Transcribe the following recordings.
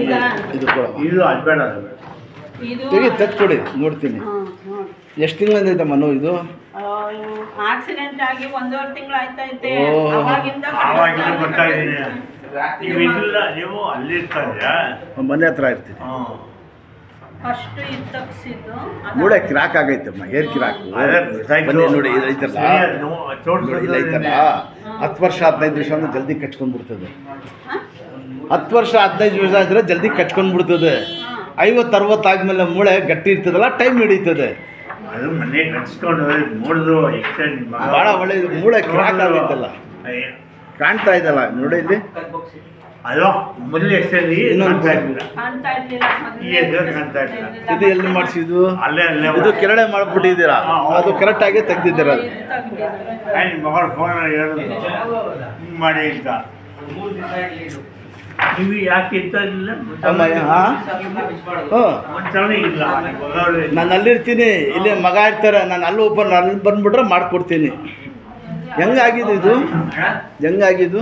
ಇದಾ? ಇದು ಕೊಡು. ಇದು ಅದು ಬೇಡ ಅದು ಬೇಡ ಇದು ತೆಗಿ ತತ್ ಕೊಡಿ ನೋಡ್ತೀನಿ ಹ್ಮ್, ಹ್ಮ್. ಎಷ್ಟು ತಿಂಗಳಿಂದ ಐತೆ ಮನು ಇದು ಆಕ್ಸಿಡೆಂಟ್ ಆಗಿ ಒಂದೂವರೆ ತಿಂಗಳು ಆಯ್ತೈತೆ ಓ. ಅವಾಗಿಂದ ಆವಾಗಿಂದ ಬರ್ತಾ ಇದ್ದೀನಿ ನೀವು ಇದಿಲ್ಲ ನೀವು ಅಲ್ಲಿ ಇರ್ತಾ ಇದ್ದೀರಾ ಮನೆ ಹತ್ರ ಇರ್ತೀನಿ ಹ್ಞೂ ಫಸ್ಟ್ ಇದು ತಗ್ಸಿದ್ದು ಮೂಳೆ ಕ್ರಾಕ್ ಆಗೈತಮ್ಮ ಏರ್ ಕ್ರಾಕ್ ಅದೇ ಗೊತ್ತಾಯ್ತು. ಬನ್ನಿ ನೋಡಿ ಇದು ಐತಲ್ಲ ಸರಿ, ಅದು ನೋ- ತೋರ್ಸು ನೋಡಿ, ಇಲ್ಲ ಐತಲ್ಲ ಹತ್ತು ವರ್ಷ ಹದಿನೈದು ವರ್ಷ ಅಂದ್ರೆ ಜಲ್ದಿ ಕಚ್ಕೊಂಡ್ಬಿಡ್ತದೆ ಹತ್ತು ವರ್ಷ ಹದಿನೈದು ವರ್ಷ ಆದರೆ ಜಲ್ದಿ ಕಚ್ಕೊಂಡ್ಬಿಡ್ತದೆ ಐವತ್ತು ಅರವತ್ತು ಆದ್ಮೇಲೆ ಮೂಳೆ ಗಟ್ಟಿ ಇರ್ತದಲ್ಲ ಟೈಮ್ ಹಿಡಿತದೆ ಅದು ಮನೆ ಕಟ್ಸ್ಕೊಂಡು ನೋಡಿದ್ರು ಎಕ್ಸ್ಟೆಂಡ್ ಭಾಳ ಒಳ್ಳೆ ಮೂಳೆ ಕ್ರಾಕ್ ಆಗೈತಲ್ಲ ಕಾಣ್ತಾ ಇದಲ್ಲ ನೋಡಿ ಇಲ್ಲಿ ಅದು ಮೊದಲು ಎಕ್ಸ್ಟೆಂಡ್ ಇನ್ನೊಂದು ಕಾಣ್ತಾ ಇರ್ಲಿಲ್ಲ ಕಾಣ್ತಾ ಇರ್ಲಿಲ್ಲ ಮೊದ್ಲು. ಈ ಎದುರು ಕಾಣ್ತಾ ಇರ್ಲಿಲ್ಲ. ಇದು ಎಲ್ಲಿ ಮಾಡಿಸಿದ್ದು ಅಲ್ಲೇ ಅಲ್ಲೇ ಇದು ಕೆರಳೆ ಮಾಡ್ಬಿಟ್ಟಿದ್ದೀರಾ ಅದು ಕರೆಕ್ಟಾಗಿ ತೆಗ್ದಿದ್ದೀರಾ ಅದು ಇದು ತೆಗ್ದಿದ್ರು. ಆಯ್ತು ಮಗಳ ಫೋನ್ ಹೇಳಿದ್ರು ಹಿಂಗ್ ಮಾಡಿ ಅಂತ ನೀವು ಯಾಕೆ ಇರ್ತಾ ಇರಲಿಲ್ಲ ಅಮ್ಮ ಹಾಂ ಹ್ಞೂ ಮುಂಚೆನೇ ಇಲ್ಲ ಮಗಳು ನಾನು ಅಲ್ಲಿರ್ತೀನಿ ಇಲ್ಲಿ ಮಗ ಇರ್ತಾರೆ ನಾನು ಅಲ್ಲಿ ಓಪನ್ ಅಲ್ಲಿ ಬಂದ್ಬಿಟ್ರೆ ಮಾಡ್ಕೊಡ್ತೀನಿ ಹೆಂಗಾಗಿದ್ದು ಇದು ಹೆಂಗಾಗಿದ್ದು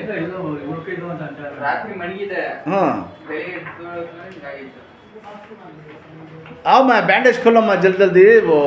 ರಾತ್ರಿ ಮಣಗಿದೆ ಹಾಂ ಬೆಳಿಗ್ಗೆ ಎದ್ದು ಹಿಂಗಾಗಿತ್ತು ಅವಮ್ಮ ಬ್ಯಾಂಡೇಜ್ ಕೊಲ್ಲಮ್ಮ ಜಲ್ದಿ ಜಲ್ದಿ ಓ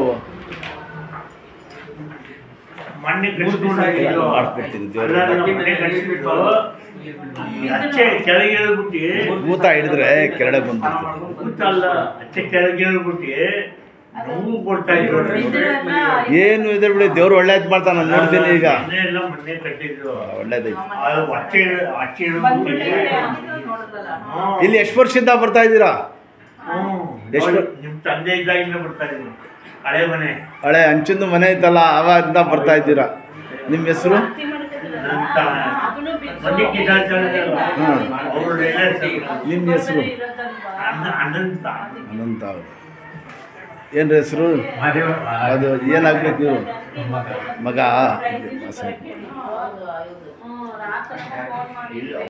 ಮಣ್ಣೆ ಕಟ್ಸ್ಕೊಂಡು ಮಾಡ್ಕೊಡ್ತೀನಿ ದೇವ್ರು. ಅಲ್ಲ, ಅಲ್ಲ, ಮಣ್ಣೆ ಕಟ್ಸ್ಬಿಟ್ಟು ಈ ಅಚ್ಚೆ ಕೆಳಗೆ ಇಳ್ಬಿಟ್ಟು ಭೂತ ಹಿಡಿದ್ರೆ ಕೆರಡೆ ಬಂದ್ಬಿಡ್ತದೆ ಗೊತ್ತಲ್ಲ ಅಚ್ಚೆ ಕೆಳಗೆ ಇಳ್ಬಿಟ್ಟು ನೋವು ಕೊಡ್ತಾ ಇದ್ರು ಇದ್ರನ್ನ ಏನು ಇದೆ ಬಿಡಿ ದೇವ್ರು ಒಳ್ಳೇದು ಮಾಡ್ತಾನೆ ನಾನು ನೋಡ್ತೀನಿ ಈಗ ಮನೆ ಎಲ್ಲ ಮಣ್ಣೆ ಕಟ್ಟಿದ್ರು ಒಳ್ಳೇದೈತಿ ಅದು ಅಚ್ಚೆ ಅಚ್ಚೆ ಬಂದ್ಬಿಟ್ಟೈತೆ ಇಳ್ಬಿಟ್ಟು ಅಂತ ನೋಡಿದ್ರಲ್ಲ. ಹ್ಮ್. ಇಲ್ಲಿ ಎಷ್ಟು ವರ್ಷದಿಂದ ಬರ್ತಾ ಇದ್ದೀರಾ ಹ್ಮ್. ಎಷ್ಟು? ನೋಡಿ, ನಿಮ್ ತಂದೆ ಇದ್ದಾಗಿಂದ ಬರ್ತಾ ಇದ್ದೀನಿ ಹಳೆ ಮನೆ ಹಳೆ ಹಂಚಿಂದು ಮನೆ ಐತಲ್ಲ ಅವಾಗಿಂದ ಬರ್ತಾ ಇದ್ದೀರಾ ನಿಮ್ಮ ಹೆಸರು ಭಕ್ತಿ ಮಾಡ್ತಿದ್ರಲ್ಲ, ಅಂತ ಅದನ್ನು ಬಿಚ್ಚು. ಮನೆ ಕಿಟ ಅಂತ ಹೇಳಿದ್ರಲ್ಲ, ಹ್ಮ್. ಅವ್ರು relation. ನಿಮ್ಮ ಹೆಸರು ಇರೋದಲ್ವಾ? ಅನ್ನ- ಅನಂತ ಅನಂತ ಅವರು ಏನು ಹೆಸರು ಅದು ಏನಾಗಬೇಕು ಇವರು ಮಗ ಹ್ಮ್, ರಾತ್ರಿ ಫೋನ್ ಮಾಡಿ